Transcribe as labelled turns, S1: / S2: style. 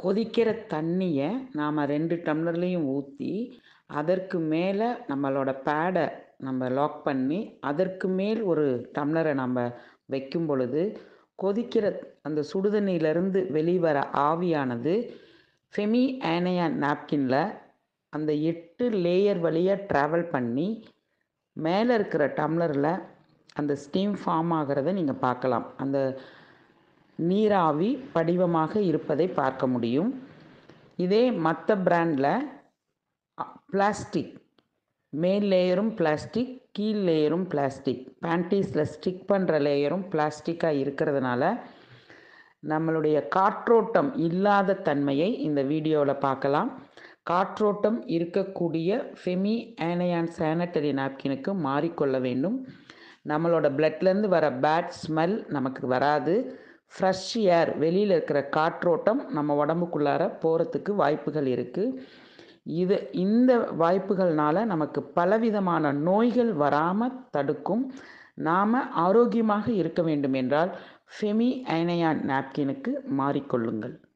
S1: கொதிக்கிற தண்ணியை நாம் ரெண்டு டம்ளர்லேயும் ஊற்றி அதற்கு மேலே நம்மளோட பேடை நம்ம லாக் பண்ணி அதற்கு மேல் ஒரு டம்ளரை நம்ம வைக்கும் பொழுது கொதிக்கிற அந்த சுடுதண்ணியிலேருந்து வெளிவர ஆவியானது ஃபெமி ஆனையான் நாப்கினில் அந்த எட்டு லேயர் வழியாக ட்ராவல் பண்ணி மேலே இருக்கிற டம்ளரில் அந்த ஸ்டீம் ஃபார்ம் ஆகிறத நீங்கள் பார்க்கலாம் அந்த நீராவி படிவமாக இருப்பதை பார்க்க முடியும் இதே மற்ற பிராண்டில் பிளாஸ்டிக் மேல் லேயரும் பிளாஸ்டிக் கீழ் லேயரும் பிளாஸ்டிக் பேண்டீஸில் ஸ்டிக் பண்ணுற லேயரும் பிளாஸ்டிக்காக இருக்கிறதுனால நம்மளுடைய காற்றோட்டம் இல்லாத தன்மையை இந்த வீடியோவில் பார்க்கலாம் காற்றோட்டம் இருக்கக்கூடிய ஃபெமி ஆனையான் சானிட்டரி நாப்கினுக்கு மாறிக்கொள்ள வேண்டும் நம்மளோட பிளட்லேருந்து வர பேட் ஸ்மெல் நமக்கு வராது ஃப்ரெஷ் ஏர் வெளியில் இருக்கிற காற்றோட்டம் நம்ம உடம்புக்குள்ளார போகிறதுக்கு வாய்ப்புகள் இருக்குது இது இந்த வாய்ப்புகள்னால நமக்கு பலவிதமான நோய்கள் வராமல் தடுக்கும் நாம் ஆரோக்கியமாக இருக்க வேண்டும் என்றால் ஃபெமி ஐனையான் நாப்கினுக்கு மாறிக்கொள்ளுங்கள்